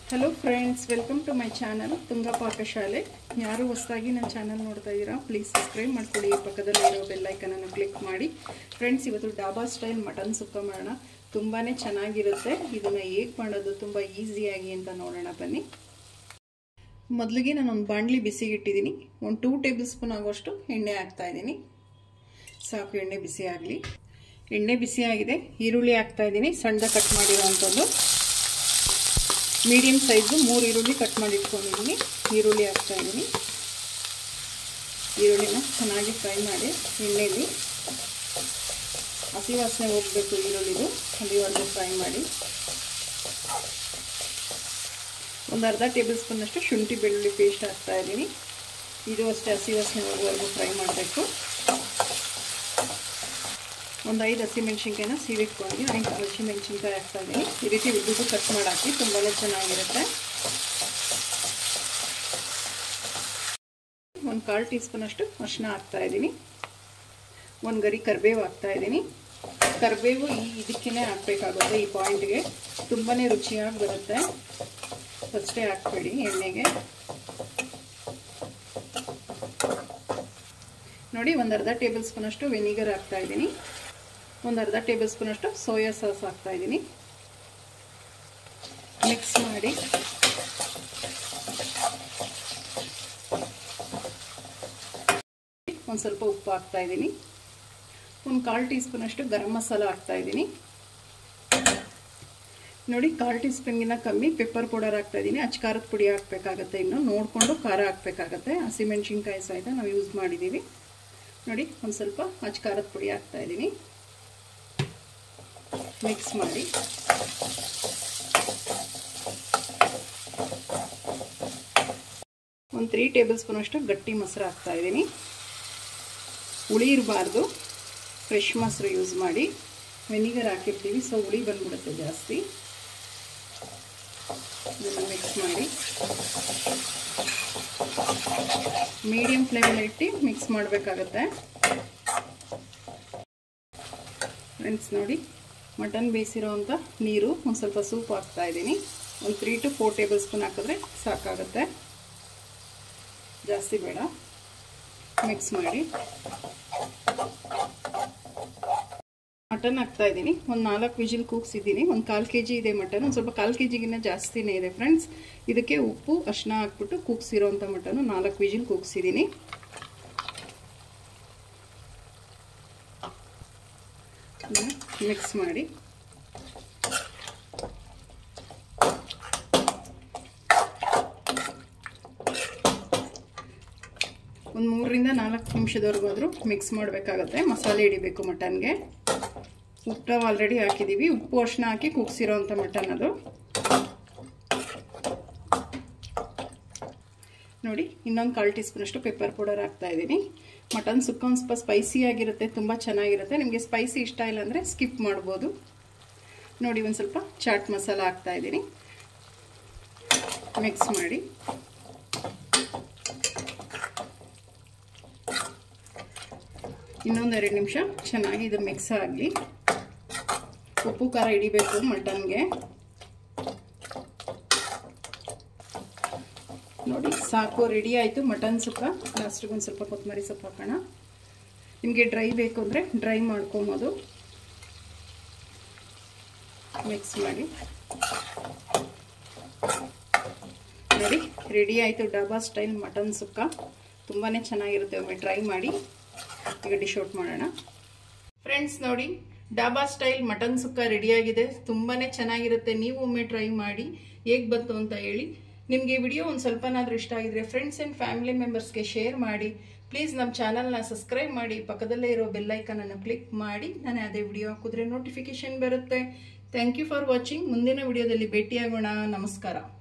hello friends welcome to my channel Tunga Pakashale ಯಾರು ಹೊಸದಾಗಿ ನನ್ನ ಚಾನಲ್ ನೋಡ್ತಾ ಇದ್ದೀರಾ ಪ್ಲೀಸ್ ಸಬ್ಸ್ಕ್ರೈಬ್ ಮಾಡ್ಕೊಳ್ಳಿ ಪಕ್ಕದಲ್ಲಿರೋ ಬೆಲ್ಲೈಕನನ್ನು ಕ್ಲಿಕ್ ಮಾಡಿ ಫ್ರೆಂಡ್ಸ್ ಇವತ್ತು ಡಾಬಾ ಸ್ಟೈಲ್ ಮಟನ್ ಸುಕ್ಕ ಮಾಡೋಣ ತುಂಬಾ ಚೆನ್ನಾಗಿರುತ್ತೆ ಇದನ್ನು ಹೇಗೆ ಮಾಡೋದು ತುಂಬ ಈಸಿಯಾಗಿ ಅಂತ ನೋಡೋಣ ಬನ್ನಿ ಮೊದಲಿಗೆ ನಾನು ಒಂದು ಬಾಣಲಿ ಬಿಸಿಗೆ ಇಟ್ಟಿದ್ದೀನಿ ಒಂದು ಟೂ ಟೇಬಲ್ ಸ್ಪೂನ್ ಆಗೋಷ್ಟು ಎಣ್ಣೆ ಹಾಕ್ತಾ ಇದ್ದೀನಿ ಸಾಕು ಎಣ್ಣೆ ಬಿಸಿ ಆಗಲಿ ಎಣ್ಣೆ ಬಿಸಿ ಆಗಿದೆ ಈರುಳ್ಳಿ ಹಾಕ್ತಾ ಇದ್ದೀನಿ ಸಣ್ಣದಾಗಿ ಕಟ್ ಮಾಡಿರೋ ಅಂಥದ್ದು ಮೀಡಿಯಮ್ ಸೈಜು ಮೂರು ಈರುಳ್ಳಿ ಕಟ್ ಮಾಡಿ ಇಟ್ಕೊಂಡಿದ್ದೀನಿ ಈರುಳ್ಳಿ ಹಾಕ್ತಾ ಇದ್ದೀನಿ ಈರುಳ್ಳಿನ ಚೆನ್ನಾಗಿ ಫ್ರೈ ಮಾಡಿ ಎಣ್ಣೆಯಲ್ಲಿ ಹಸಿ ವಾಸನೆ ಹೋಗಬೇಕು ಈರುಳ್ಳಿದು ಅಲ್ಲಿವರೆಗೂ ಫ್ರೈ ಮಾಡಿ ಒಂದು ಅರ್ಧ ಟೇಬಲ್ ಸ್ಪೂನಷ್ಟು ಶುಂಠಿ ಬೆಳ್ಳುಳ್ಳಿ ಪೇಸ್ಟ್ ಹಾಕ್ತಾ ಇದ್ದೀನಿ ಇದು ಅಷ್ಟೇ ಹಸಿ ವಾಸನೆ ಹೋಗುವವರೆಗೂ ಫ್ರೈ ಮಾಡಬೇಕು ಒಂದು ಐದು ಹಸಿಮೆಣ್ಸಿನ್ಕಾಯಿನ ಸೀವಿಟ್ಕೊಂಡು ಐದು ಹಸಿಮೆಣ್ಸಿನ್ಕಾಯಿ ಹಾಕ್ತಾ ಇದ್ದೀನಿ ಈ ರೀತಿ ಉದ್ದುದು ಕಟ್ ಮಾಡಿ ಹಾಕಿ ತುಂಬಾ ಚೆನ್ನಾಗಿರುತ್ತೆ ಒಂದು ಕಾಲು ಟೀ ಸ್ಪೂನಷ್ಟು ಅರಿಶಿನ ಹಾಕ್ತಾ ಇದ್ದೀನಿ ಒಂದು ಗರಿ ಕರಿಬೇವು ಹಾಕ್ತಾ ಇದ್ದೀನಿ ಕರಿಬೇವು ಈ ಇದಕ್ಕೇ ಹಾಕಬೇಕಾಗುತ್ತೆ ಈ ಪಾಯಿಂಟ್ಗೆ ತುಂಬಾ ರುಚಿಯಾಗಿ ಬರುತ್ತೆ ಫಸ್ಟೇ ಹಾಕ್ಬೇಡಿ ಎಣ್ಣೆಗೆ ನೋಡಿ ಒಂದು ಅರ್ಧ ಟೇಬಲ್ ಸ್ಪೂನಷ್ಟು ವೆನಿಗರ್ ಹಾಕ್ತಾ ಇದ್ದೀನಿ ಒಂದು ಅರ್ಧ ಟೇಬಲ್ ಸ್ಪೂನಷ್ಟು ಸೋಯಾ ಸಾಸ್ ಹಾಕ್ತಾ ಇದ್ದೀನಿ ಮಿಕ್ಸ್ ಮಾಡಿ ಒಂದು ಸ್ವಲ್ಪ ಉಪ್ಪು ಹಾಕ್ತಾ ಇದ್ದೀನಿ ಒಂದು ಕಾಲು ಟೀ ಸ್ಪೂನಷ್ಟು ಗರಂ ಮಸಾಲ ಹಾಕ್ತಾ ಇದ್ದೀನಿ ನೋಡಿ ಕಾಲು ಟೀ ಸ್ಪೂನ್ಗಿನ್ನ ಕಮ್ಮಿ ಪೆಪ್ಪರ್ ಪೌಡರ್ ಹಾಕ್ತಾ ಇದ್ದೀನಿ ಅಚ್ಚ ಖಾರದ ಪುಡಿ ಹಾಕಬೇಕಾಗತ್ತೆ ಇನ್ನು ನೋಡಿಕೊಂಡು ಖಾರ ಹಾಕಬೇಕಾಗತ್ತೆ ಹಸಿಮೆಣ್ಸಿನ್ಕಾಯಿ ಸಹಿತ ನಾವು ಯೂಸ್ ಮಾಡಿದ್ದೀವಿ ನೋಡಿ ಒಂದು ಸ್ವಲ್ಪ ಅಚ್ಚ ಖಾರದ ಪುಡಿ ಹಾಕ್ತಾ ಇದ್ದೀನಿ ಮಿಕ್ಸ್ ಮಾಡಿ ಒಂದು ತ್ರೀ ಟೇಬಲ್ ಸ್ಪೂನಷ್ಟು ಗಟ್ಟಿ ಮೊಸರು ಹಾಕ್ತಾ ಇದ್ದೀನಿ ಹುಳಿ ಇರಬಾರ್ದು ಫ್ರೆಶ್ ಮೊಸರು ಯೂಸ್ ಮಾಡಿ ವೆನಿಗರ್ ಹಾಕಿರ್ತೀವಿ ಸೊ ಹುಳಿ ಬಂದ್ಬಿಡುತ್ತೆ ಜಾಸ್ತಿ ಇದನ್ನು ಮಿಕ್ಸ್ ಮಾಡಿ ಮೀಡಿಯಮ್ ಫ್ಲೇಮಲ್ಲಿ ಇಟ್ಟು ಮಿಕ್ಸ್ ಮಾಡಬೇಕಾಗತ್ತೆ ಫ್ರೆಂಡ್ಸ್ ನೋಡಿ ಮಟನ್ ಬೇಯಿಸಿರೋವಂಥ ನೀರು ಒಂದು ಸ್ವಲ್ಪ ಸೂಪ್ ಹಾಕ್ತಾ ಇದ್ದೀನಿ ಒಂದು three to four tablespoon ಹಾಕಿದ್ರೆ ಸಾಕಾಗುತ್ತೆ ಜಾಸ್ತಿ ಬೇಡ ಮಿಕ್ಸ್ ಮಾಡಿ ಮಟನ್ ಹಾಕ್ತಾ ಇದ್ದೀನಿ ಒಂದು ನಾಲ್ಕು ವಿಜಿಲ್ ಕೂಗ್ಸಿದ್ದೀನಿ ಒಂದು ಕಾಲು ಕೆ ಜಿ ಇದೆ ಮಟನ್ ಒಂದು ಸ್ವಲ್ಪ ಕಾಲು ಕೆ ಜಿಗಿನ್ನ ಜಾಸ್ತಿನೇ ಇದೆ ಫ್ರೆಂಡ್ಸ್ ಇದಕ್ಕೆ ಉಪ್ಪು ಅರ್ಶಿನ ಹಾಕ್ಬಿಟ್ಟು ಕೂಗ್ಸಿರೋಂಥ ಮಟನ್ನು ನಾಲ್ಕು ವಿಜಿಲ್ ಕೂಗ್ಸಿದ್ದೀನಿ ಮಿಕ್ಸ್ ಮಾಡಿ ಒಂದು ಮೂರರಿಂದ ನಾಲ್ಕು ನಿಮಿಷದವರೆಗೂ ಆದರೂ ಮಿಕ್ಸ್ ಮಾಡಬೇಕಾಗತ್ತೆ ಮಸಾಲೆ ಹಿಡಿಬೇಕು ಮಟನ್ಗೆ ಉಪ್ಪು ಆಲ್ರೆಡಿ ಹಾಕಿದ್ದೀವಿ ಉಪ್ಪು ಅರ್ಶಿನ ಹಾಕಿ ಕುಗ್ಸಿರೋ ಅಂಥ ಮಟನ್ ಅದು ನೋಡಿ ಇನ್ನೊಂದು ಕಾಲು ಟೀ ಸ್ಪೂನಷ್ಟು ಪೆಪ್ಪರ್ ಪೌಡರ್ ಹಾಕ್ತಾ ಇದ್ದೀನಿ ಮಟನ್ ಸುಕ್ಕ ಒಂದು ಸ್ವಲ್ಪ ಸ್ಪೈಸಿ ಆಗಿರುತ್ತೆ ತುಂಬ ಚೆನ್ನಾಗಿರುತ್ತೆ ನಿಮಗೆ ಸ್ಪೈಸಿ ಇಷ್ಟ ಇಲ್ಲ ಅಂದರೆ ಸ್ಕಿಪ್ ಮಾಡ್ಬೋದು ನೋಡಿ ಒಂದು ಸ್ವಲ್ಪ ಚಾಟ್ ಮಸಾಲ ಹಾಕ್ತಾ ಇದ್ದೀನಿ ಮಿಕ್ಸ್ ಮಾಡಿ ಇನ್ನೊಂದು ಎರಡು ನಿಮಿಷ ಚೆನ್ನಾಗಿ ಇದು ಮಿಕ್ಸ್ ಆಗಲಿ ಉಪ್ಪು ಖಾರ ಹಿಡಿಬೇಕು ಮಟನ್ಗೆ ನೋಡಿ ಸಾಕು ರೆಡಿ ಆಯಿತು ಮಟನ್ ಸುಕ್ಕ ಲಾಸ್ಟಿಗೆ ಒಂದು ಸ್ವಲ್ಪ ಕೊತ್ತಂಬರಿ ಸೊಪ್ಪು ಹಾಕೋಣ ನಿಮಗೆ ಡ್ರೈ ಬೇಕು ಅಂದರೆ ಡ್ರೈ ಮಾಡ್ಕೊಬೋದು ಮಿಕ್ಸ್ ಮಾಡಿ ನೋಡಿ ರೆಡಿ ಆಯಿತು ಡಾಬಾ ಸ್ಟೈಲ್ ಮಟನ್ ಸುಕ್ಕ ತುಂಬಾ ಚೆನ್ನಾಗಿರುತ್ತೆ ಒಮ್ಮೆ ಟ್ರೈ ಮಾಡಿ ಈಗ ಡಿಶ್ ಔಟ್ ಮಾಡೋಣ ಫ್ರೆಂಡ್ಸ್ ನೋಡಿ ಡಾಬಾ ಸ್ಟೈಲ್ ಮಟನ್ ಸುಕ್ಕ ರೆಡಿಯಾಗಿದೆ ತುಂಬಾ ಚೆನ್ನಾಗಿರುತ್ತೆ ನೀವು ಒಮ್ಮೆ ಟ್ರೈ ಮಾಡಿ ಹೇಗೆ ಬಂತು ಅಂತ ಹೇಳಿ ನಿಮಗೆ ವಿಡಿಯೋ ಒಂದು ಸ್ವಲ್ಪನಾದ್ರೂ ಇಷ್ಟ ಆಗಿದ್ರೆ ಫ್ರೆಂಡ್ಸ್ ಆ್ಯಂಡ್ ಫ್ಯಾಮಿಲಿ ಮೆಂಬರ್ಸ್ಗೆ ಶೇರ್ ಮಾಡಿ ಪ್ಲೀಸ್ ನಮ್ಮ ಚಾನಲ್ನ ಸಬ್ಸ್ಕ್ರೈಬ್ ಮಾಡಿ ಪಕ್ಕದಲ್ಲೇ ಇರೋ ಬೆಲ್ಲೈಕನನ್ನು ಕ್ಲಿಕ್ ಮಾಡಿ ನಾನು ಅದೇ ವಿಡಿಯೋ ಹಾಕಿದ್ರೆ ನೋಟಿಫಿಕೇಶನ್ ಬರುತ್ತೆ ಥ್ಯಾಂಕ್ ಯು ಫಾರ್ ವಾಚಿಂಗ್ ಮುಂದಿನ ವಿಡಿಯೋದಲ್ಲಿ ಭೇಟಿಯಾಗೋಣ ನಮಸ್ಕಾರ